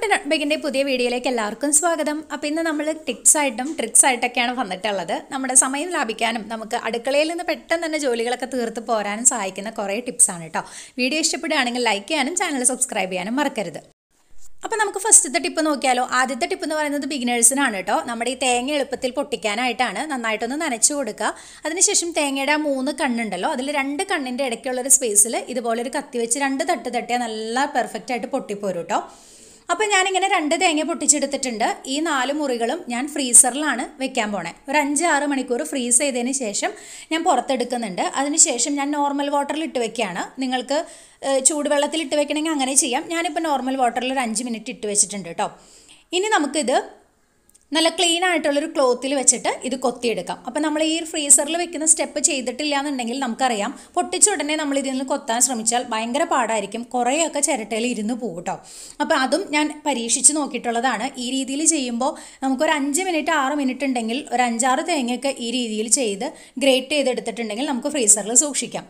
നമ്മുടെ നട്ബെഗിൻ്റെ പുതിയ വീഡിയോയിലേക്ക് എല്ലാവർക്കും സ്വാഗതം അപ്പോൾ ഇന്ന് നമ്മൾ ടിപ്സ് ആയിട്ടും ട്രിക്സ് ആയിട്ടൊക്കെയാണ് വന്നിട്ടുള്ളത് നമ്മുടെ സമയം ലാഭിക്കാനും നമുക്ക് അടുക്കളയിൽ നിന്ന് പെട്ടെന്ന് തന്നെ ജോലികളൊക്കെ തീർത്ത് പോരാനും സഹായിക്കുന്ന കുറേ ടിപ്സാണ് കേട്ടോ വീഡിയോ ഇഷ്ടപ്പെടുകയാണെങ്കിൽ ലൈക്ക് ചെയ്യാനും ചാനൽ സബ്സ്ക്രൈബ് ചെയ്യാനും മറക്കരുത് അപ്പോൾ നമുക്ക് ഫസ്റ്റത്തെ ടിപ്പ് നോക്കിയാലോ ആദ്യത്തെ ടിപ്പ് എന്ന് പറയുന്നത് ബിഗിനേഴ്സിനാണ് കേട്ടോ നമ്മുടെ ഈ തേങ്ങ എളുപ്പത്തിൽ പൊട്ടിക്കാനായിട്ടാണ് നന്നായിട്ടൊന്ന് നനച്ചു കൊടുക്കുക അതിനുശേഷം തേങ്ങയുടെ ആ മൂന്ന് കണ്ണുണ്ടല്ലോ അതിൽ രണ്ട് കണ്ണിൻ്റെ ഇടയ്ക്കുള്ളൊരു സ്പേസിൽ ഇതുപോലെ ഒരു കത്തി വെച്ച് രണ്ട് തട്ട് തട്ടിയാൽ നല്ല പെർഫെക്റ്റ് ആയിട്ട് പൊട്ടിപ്പോരും കേട്ടോ അപ്പോൾ ഞാനിങ്ങനെ രണ്ട് തേങ്ങ പൊട്ടിച്ചെടുത്തിട്ടുണ്ട് ഈ നാല് മുറികളും ഞാൻ ഫ്രീസറിലാണ് വെക്കാൻ പോണേ ഒരു അഞ്ച് ആറ് മണിക്കൂർ ഫ്രീസ് ചെയ്തതിന് ശേഷം ഞാൻ പുറത്തെടുക്കുന്നുണ്ട് അതിനുശേഷം ഞാൻ നോർമൽ വാട്ടറിൽ ഇട്ട് വെക്കുകയാണ് നിങ്ങൾക്ക് ഏഹ്, ചൂടുവെള്ളത്തിൽ ഇട്ട് വെക്കണമെങ്കിൽ അങ്ങനെ ചെയ്യാം ഞാനിപ്പോൾ നോർമൽ വാട്ടറിൽ ഒരു അഞ്ച് മിനിറ്റ് ഇട്ട് വെച്ചിട്ടുണ്ട് കേട്ടോ ഇനി നമുക്കിത് നല്ല ക്ലീൻ ആയിട്ടുള്ളൊരു ക്ലോത്തിൽ വെച്ചിട്ട് ഇത് കൊത്തിയെടുക്കാം അപ്പോൾ നമ്മൾ ഈ ഫ്രീസറിൽ വെക്കുന്ന സ്റ്റെപ്പ് ചെയ്തിട്ടില്ല എന്നുണ്ടെങ്കിൽ നമുക്കറിയാം പൊട്ടിച്ച ഉടനെ നമ്മൾ ഇതിൽ നിന്ന് കൊത്താൻ ശ്രമിച്ചാൽ ഭയങ്കര പാടായിരിക്കും കുറേയൊക്കെ ചിരട്ടയിൽ ഇരുന്ന് പോകും കേട്ടോ അപ്പോൾ അതും ഞാൻ പരീക്ഷിച്ച് നോക്കിയിട്ടുള്ളതാണ് ഈ രീതിയിൽ ചെയ്യുമ്പോൾ നമുക്കൊരു അഞ്ച് മിനിറ്റ് ആറ് മിനിറ്റ് ഉണ്ടെങ്കിൽ ഒരു അഞ്ചാറ് തേങ്ങയൊക്കെ ഈ രീതിയിൽ ചെയ്ത് ഗ്രേറ്റ് ചെയ്തെടുത്തിട്ടുണ്ടെങ്കിൽ നമുക്ക് ഫ്രീസറിൽ സൂക്ഷിക്കാം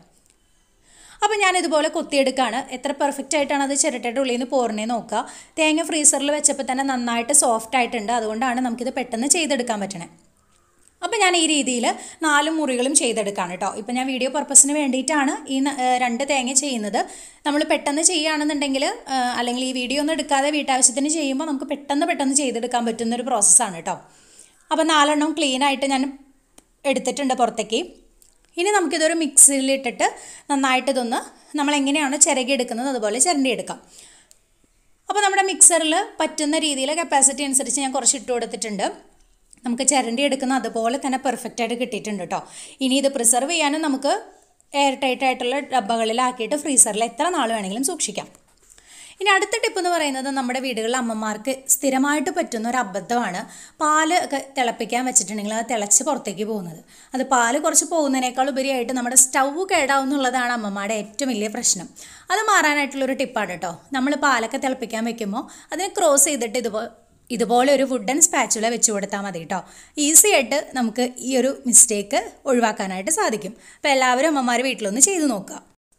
അപ്പോൾ ഞാൻ ഇതുപോലെ കൊത്തിയെടുക്കുകയാണ് എത്ര പെർഫെക്റ്റ് ആയിട്ടാണ് അത് ചിരട്ടയുടെ ഉള്ളിൽ നിന്ന് പോരണേ നോക്കുക തേങ്ങ ഫ്രീസറിൽ വെച്ചപ്പോൾ തന്നെ നന്നായിട്ട് സോഫ്റ്റ് ആയിട്ടുണ്ട് അതുകൊണ്ടാണ് നമുക്കിത് പെട്ടെന്ന് ചെയ്തെടുക്കാൻ പറ്റണേ അപ്പോൾ ഞാൻ ഈ രീതിയിൽ നാല് മുറികളും ചെയ്തെടുക്കുകയാണ് കേട്ടോ ഇപ്പം ഞാൻ വീഡിയോ പർപ്പസിന് വേണ്ടിയിട്ടാണ് ഈ ന- ഏഹ് രണ്ട് തേങ്ങ ചെയ്യുന്നത് നമ്മൾ പെട്ടെന്ന് ചെയ്യുകയാണെന്നുണ്ടെങ്കിൽ ഏഹ് അല്ലെങ്കിൽ ഈ വീഡിയോ ഒന്നും എടുക്കാതെ വീട്ടാവശ്യത്തിന് ചെയ്യുമ്പോൾ നമുക്ക് പെട്ടെന്ന് പെട്ടെന്ന് ചെയ്തെടുക്കാൻ പറ്റുന്ന ഒരു പ്രോസസ്സാണ് കേട്ടോ അപ്പോൾ നാലെണ്ണം ക്ലീൻ ആയിട്ട് ഞാൻ എടുത്തിട്ടുണ്ട് പുറത്തേക്ക് ഇനി നമുക്കിതൊരു മിക്സിയിലിട്ടിട്ട് നന്നായിട്ട് ഇതൊന്ന് നമ്മൾ എങ്ങനെയാണോ ചിരകി എടുക്കുന്നത് അതുപോലെ ചിരണ്ടി എടുക്കാം അപ്പോൾ നമ്മുടെ മിക്സറിൽ പറ്റുന്ന രീതിയിൽ കപ്പാസിറ്റി അനുസരിച്ച് ഞാൻ കുറച്ച് ഇട്ട് കൊടുത്തിട്ടുണ്ട് നമുക്ക് ചിരണ്ടി എടുക്കുന്ന അതുപോലെ തന്നെ പെർഫെക്റ്റ് ആയിട്ട് കിട്ടിയിട്ടുണ്ട് കേട്ടോ ഇനി ഇത് പ്രിസർവ് ചെയ്യാനും നമുക്ക് എയർ ടൈറ്റ് ആയിട്ടുള്ള ഡബ്ബകളിലാക്കിയിട്ട് ഫ്രീസറിൽ എത്ര നാൾ വേണമെങ്കിലും സൂക്ഷിക്കാം ഇനി അടുത്ത ടിപ്പ് എന്ന് പറയുന്നത് നമ്മുടെ വീടുകളിലെ അമ്മമാർക്ക് സ്ഥിരമായിട്ട് പറ്റുന്ന ഒരു അബദ്ധമാണ് പാല് ഒക്കെ തിളപ്പിക്കാൻ വെച്ചിട്ടുണ്ടെങ്കിൽ അത് തിളച്ച് പുറത്തേക്ക് പോകുന്നത് അത് പാല് കുറച്ച് പോകുന്നതിനേക്കാൾ ഉപരിയായിട്ട് നമ്മുടെ സ്റ്റൗ കേടാവും എന്നുള്ളതാണ് അമ്മമാരുടെ ഏറ്റവും വലിയ പ്രശ്നം അത് മാറാനായിട്ടുള്ളൊരു ടിപ്പാണ് കേട്ടോ നമ്മൾ പാലൊക്കെ തിളപ്പിക്കാൻ വെക്കുമ്പോൾ അതിനെ ക്രോസ് ചെയ്തിട്ട് ഇതുപോലെ ഇതുപോലെ ഒരു വുഡൻ സ്പാച്ചുല വെച്ച് കൊടുത്താൽ മതി കേട്ടോ ഈസി ആയിട്ട് നമുക്ക് ഈ ഒരു മിസ്റ്റേക്ക് ഒഴിവാക്കാനായിട്ട് സാധിക്കും അപ്പോൾ എല്ലാവരും അമ്മമാർ വീട്ടിലൊന്ന് ചെയ്ത് നോക്കുക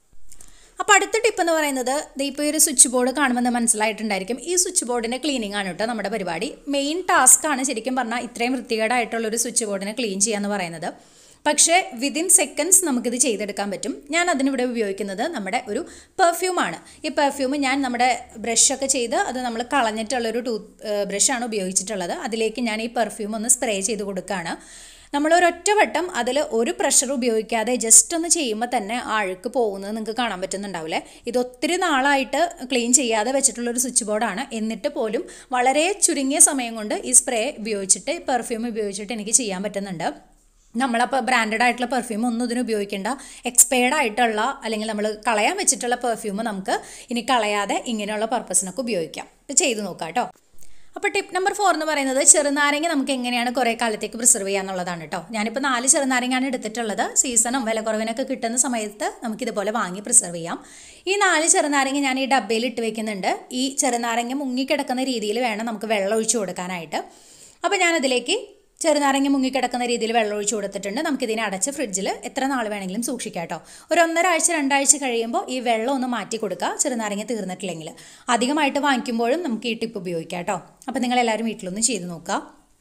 അപ്പോൾ അടുത്ത ടിപ്പ് എന്ന് പറയുന്നത് ദേ ഇപ്പോൾ ഈ ഒരു സ്വിച്ച് ബോർഡ് കാണുമ്പോൾ നിങ്ങൾക്ക് മനസ്സിലായിട്ടുണ്ടായിരിക്കും ഈ സ്വിച്ച് ബോർഡിൻ്റെ ക്ലീനിങ് ആണ് കേട്ടോ നമ്മുടെ പരിപാടി മെയിൻ ടാസ്ക് ആണ് ശരിക്കും പറഞ്ഞാൽ ഇത്രയും വൃത്തികേടായിട്ടുള്ള ഒരു സ്വിച്ച് ബോർഡിനെ ക്ലീൻ ചെയ്യുക എന്ന് പറയുന്നത് പക്ഷേ വിതിൻ സെക്കൻഡ്സ് നമുക്കിത് ചെയ്തെടുക്കാൻ പറ്റും ഞാൻ അതിനിവിടെ ഉപയോഗിക്കുന്നത് നമ്മുടെ ഒരു പെർഫ്യൂമാണ് ഈ പെർഫ്യൂം ഞാൻ നമ്മുടെ ബ്രഷൊക്കെ ചെയ്ത് അത് നമ്മൾ കളഞ്ഞിട്ടുള്ളൊരു ടൂത്ത് ബ്രഷാണ് ഉപയോഗിച്ചിട്ടുള്ളത് അതിലേക്ക് ഞാൻ ഈ പെർഫ്യൂം ഒന്ന് സ്പ്രേ ചെയ്ത് കൊടുക്കുകയാണ് നമ്മൾ ഒരൊറ്റ വട്ടം അതിൽ ഒരു പ്രഷർ ഉപയോഗിക്കാതെ ജസ്റ്റ് ഒന്ന് ചെയ്യുമ്പോൾ തന്നെ ആ അഴുക്ക് പോകുന്നത് നിങ്ങൾക്ക് കാണാൻ പറ്റുന്നുണ്ടാവില്ലേ ഇത് ഒത്തിരി നാളായിട്ട് ക്ലീൻ ചെയ്യാതെ വെച്ചിട്ടുള്ളൊരു സ്വിച്ച് ബോർഡാണ് എന്നിട്ട് പോലും വളരെ ചുരുങ്ങിയ സമയം കൊണ്ട് ഈ സ്പ്രേ ഉപയോഗിച്ചിട്ട് പെർഫ്യൂം ഉപയോഗിച്ചിട്ട് എനിക്ക് ചെയ്യാൻ പറ്റുന്നുണ്ട് നമ്മളപ്പോൾ ബ്രാൻഡഡ് ആയിട്ടുള്ള പെർഫ്യൂം ഒന്നും ഇതിന് ഉപയോഗിക്കേണ്ട എക്സ്പയർഡ് ആയിട്ടുള്ള അല്ലെങ്കിൽ നമ്മൾ കളയാൻ വെച്ചിട്ടുള്ള പെർഫ്യൂം നമുക്ക് ഇനി കളയാതെ ഇങ്ങനെയുള്ള പർപ്പസിനൊക്കെ ഉപയോഗിക്കാം ഇത് ചെയ്ത് നോക്കാം കേട്ടോ അപ്പോൾ ടിപ്പ് നമ്പർ ഫോർ എന്ന് പറയുന്നത് ചെറുനാരങ്ങ നമുക്ക് എങ്ങനെയാണ് കുറേ കാലത്തേക്ക് പ്രിസർവ് ചെയ്യാന്നുള്ളതാണ് കേട്ടോ ഞാനിപ്പോൾ നാല് ചെറുനാരങ്ങയാണ് എടുത്തിട്ടുള്ളത് സീസണും വില കുറവിനൊക്കെ കിട്ടുന്ന സമയത്ത് നമുക്കിതുപോലെ വാങ്ങി പ്രിസർവ് ചെയ്യാം ഈ നാല് ചെറുനാരങ്ങ ഞാൻ ഈ ഡബ്ബയിൽ ഇട്ട് വെക്കുന്നുണ്ട് ഈ ചെറുനാരങ്ങ മുങ്ങിക്കിടക്കുന്ന രീതിയിൽ വേണം നമുക്ക് വെള്ളം ഒഴിച്ചു കൊടുക്കാനായിട്ട് അപ്പോൾ ഞാനതിലേക്ക് ചെറുനാരങ്ങ മുങ്ങിക്കിടക്കുന്ന രീതിയിൽ വെള്ളം ഒഴിച്ചു കൊടുത്തിട്ടുണ്ട് നമുക്കിതിനെ അടച്ച് ഫ്രിഡ്ജിൽ എത്ര നാൾ വേണമെങ്കിലും സൂക്ഷിക്കാം കേട്ടോ ഒരു ഒന്നര ആഴ്ച രണ്ടാഴ്ച കഴിയുമ്പോൾ ഈ വെള്ളം ഒന്ന് മാറ്റി കൊടുക്കുക ചെറുനാരങ്ങ തീർന്നിട്ടില്ലെങ്കിൽ അധികമായിട്ട് വാങ്ങിക്കുമ്പോഴും നമുക്ക് ഈ ടിപ്പ് ഉപയോഗിക്കാം കേട്ടോ അപ്പോൾ നിങ്ങൾ എല്ലാവരും വീട്ടിലൊന്ന് ചെയ്ത് നോക്കുക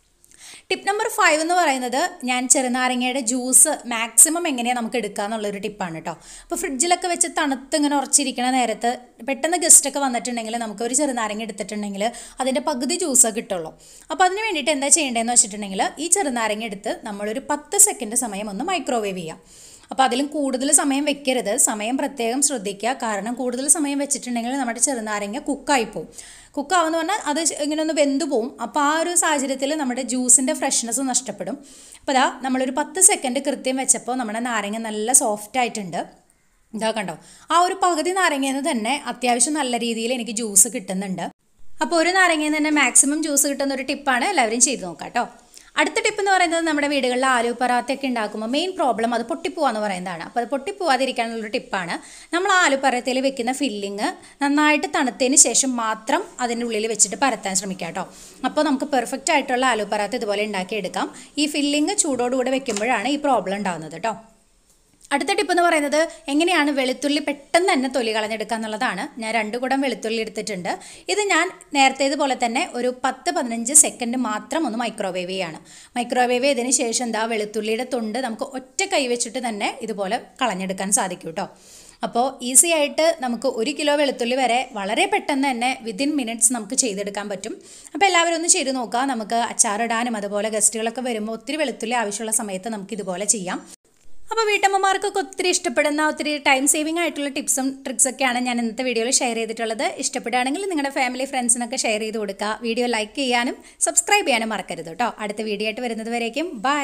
ടിപ്പ് നമ്പർ ഫൈവ് എന്ന് പറയുന്നത് ഞാൻ ചെറുനാരങ്ങയുടെ ജ്യൂസ് മാക്സിമം എങ്ങനെയാണ് നമുക്ക് എടുക്കുക എന്നുള്ളൊരു ടിപ്പാണ് കേട്ടോ അപ്പോൾ ഫ്രിഡ്ജിലൊക്കെ വെച്ച് തണുത്ത് ഇങ്ങനെ ഉറച്ചിരിക്കണ നേരത്ത് പെട്ടെന്ന് ഗസ്റ്റൊക്കെ വന്നിട്ടുണ്ടെങ്കിൽ നമുക്ക് ഒരു ചെറുനാരങ്ങ എടുത്തിട്ടുണ്ടെങ്കിൽ അതിൻ്റെ പകുതി ജ്യൂസ് കിട്ടുള്ളൂ അപ്പോൾ അതിന് വേണ്ടിയിട്ട് എന്താ ചെയ്യേണ്ടതെന്ന് വെച്ചിട്ടുണ്ടെങ്കിൽ ഈ ചെറുനാരങ്ങ എടുത്ത് നമ്മളൊരു പത്ത് സെക്കൻഡ് സമയം ഒന്ന് മൈക്രോവേവ് ചെയ്യാം അപ്പോൾ അതിലും കൂടുതൽ സമയം വെക്കരുത് സമയം പ്രത്യേകം ശ്രദ്ധിക്കുക കാരണം കൂടുതൽ സമയം വെച്ചിട്ടുണ്ടെങ്കിൽ നമ്മുടെ ചെറുനാരങ്ങ കുക്കായി പോകും കുക്കാവെന്ന് പറഞ്ഞാൽ അത് ഇങ്ങനെ ഒന്ന് വെന്തു പോവും അപ്പോൾ ആ ഒരു സാഹചര്യത്തിൽ നമ്മുടെ ജ്യൂസിൻ്റെ ഫ്രഷ്നെസ് നഷ്ടപ്പെടും അപ്പോൾ അതാ നമ്മളൊരു പത്ത് സെക്കൻഡ് കൃത്യം വെച്ചപ്പോൾ നമ്മുടെ നാരങ്ങ നല്ല സോഫ്റ്റ് ആയിട്ടുണ്ട് ഇതാ കണ്ടോ ആ ഒരു പകുതി നാരങ്ങയിൽ നിന്ന് തന്നെ അത്യാവശ്യം നല്ല രീതിയിൽ എനിക്ക് ജ്യൂസ് കിട്ടുന്നുണ്ട് അപ്പോൾ ഒരു നാരങ്ങയിൽ നിന്ന് തന്നെ മാക്സിമം ജ്യൂസ് കിട്ടുന്ന ഒരു ടിപ്പാണ് എല്ലാവരും ചെയ്ത് നോക്കാം കേട്ടോ അടുത്ത ടിപ്പ് എന്ന് പറയുന്നത് നമ്മുടെ വീടുകളിൽ ആലു പറാത്തൊക്കെ ഉണ്ടാക്കുമ്പോൾ മെയിൻ പ്രോബ്ലം അത് പൊട്ടിപ്പോവാന്ന് പറയുന്നതാണ് അപ്പോൾ അത് പൊട്ടിപ്പോവാതിരിക്കാനുള്ളൊരു ടിപ്പാണ് നമ്മൾ ആ ആലു പറാത്തയിൽ വെക്കുന്ന ഫില്ലിങ് നന്നായിട്ട് തണുത്തതിന് ശേഷം മാത്രം അതിൻ്റെ ഉള്ളിൽ വെച്ചിട്ട് പരത്താൻ ശ്രമിക്കുക കേട്ടോ അപ്പോൾ നമുക്ക് പെർഫെക്റ്റ് ആയിട്ടുള്ള ആലു പറാത്ത ഇതുപോലെ ഉണ്ടാക്കിയെടുക്കാം ഈ ഫില്ലിങ് ചൂടോടുകൂടെ വെക്കുമ്പോഴാണ് ഈ പ്രോബ്ലം ഉണ്ടാകുന്നത് കേട്ടോ അടുത്ത ടിപ്പ് എന്ന് പറയുന്നത് എങ്ങനെയാണ് വെളുത്തുള്ളി പെട്ടെന്ന് തന്നെ തൊലി കളഞ്ഞെടുക്കുക എന്നുള്ളതാണ് ഞാൻ രണ്ട് കുടം വെളുത്തുള്ളി എടുത്തിട്ടുണ്ട് ഇത് ഞാൻ നേരത്തേതുപോലെ തന്നെ ഒരു പത്ത് പതിനഞ്ച് സെക്കൻഡ് മാത്രം ഒന്ന് മൈക്രോവേവ് ചെയ്യാണ് മൈക്രോവേവ് ചെയ്തതിന് ശേഷം എന്താ വെളുത്തുള്ളിയുടെ തൊണ്ട് നമുക്ക് ഒറ്റ കൈ വെച്ചിട്ട് തന്നെ ഇതുപോലെ കളഞ്ഞെടുക്കാൻ സാധിക്കും കേട്ടോ അപ്പോൾ ഈസി ആയിട്ട് നമുക്ക് ഒരു കിലോ വെളുത്തുള്ളി വരെ വളരെ പെട്ടെന്ന് തന്നെ വിതിൻ മിനിറ്റ്സ് നമുക്ക് ചെയ്തെടുക്കാൻ പറ്റും അപ്പോൾ എല്ലാവരും ഒന്ന് ചെയ്ത് നോക്കുക നമുക്ക് അച്ചാറിടാനും അതുപോലെ ഗസ്റ്റുകളൊക്കെ വരുമ്പോൾ ഒത്തിരി വെളുത്തുള്ളി ആവശ്യമുള്ള സമയത്ത് നമുക്ക് ഇതുപോലെ ചെയ്യാം അപ്പോൾ വീട്ടമ്മമാർക്കൊക്കെ ഒത്തിരി ഇഷ്ടപ്പെടുന്ന ഒത്തിരി ടൈം സേവിംഗ് ആയിട്ടുള്ള ടിപ്സും ട്രിക്സൊക്കെയാണ് ഞാൻ ഇന്നത്തെ വീഡിയോയിൽ ഷെയർ ചെയ്തിട്ടുള്ളത് ഇഷ്ടപ്പെടുകയാണെങ്കിൽ നിങ്ങളുടെ ഫാമിലി ഫ്രണ്ട്സിനൊക്കെ ഷെയർ ചെയ്ത് കൊടുക്കുക വീഡിയോ ലൈക്ക് ചെയ്യാനും സബ്സ്ക്രൈബ് ചെയ്യാനും മറക്കരുത് കേട്ടോ അടുത്ത വീഡിയോ ആയിട്ട് വരുന്നത് വരേക്കും ബൈ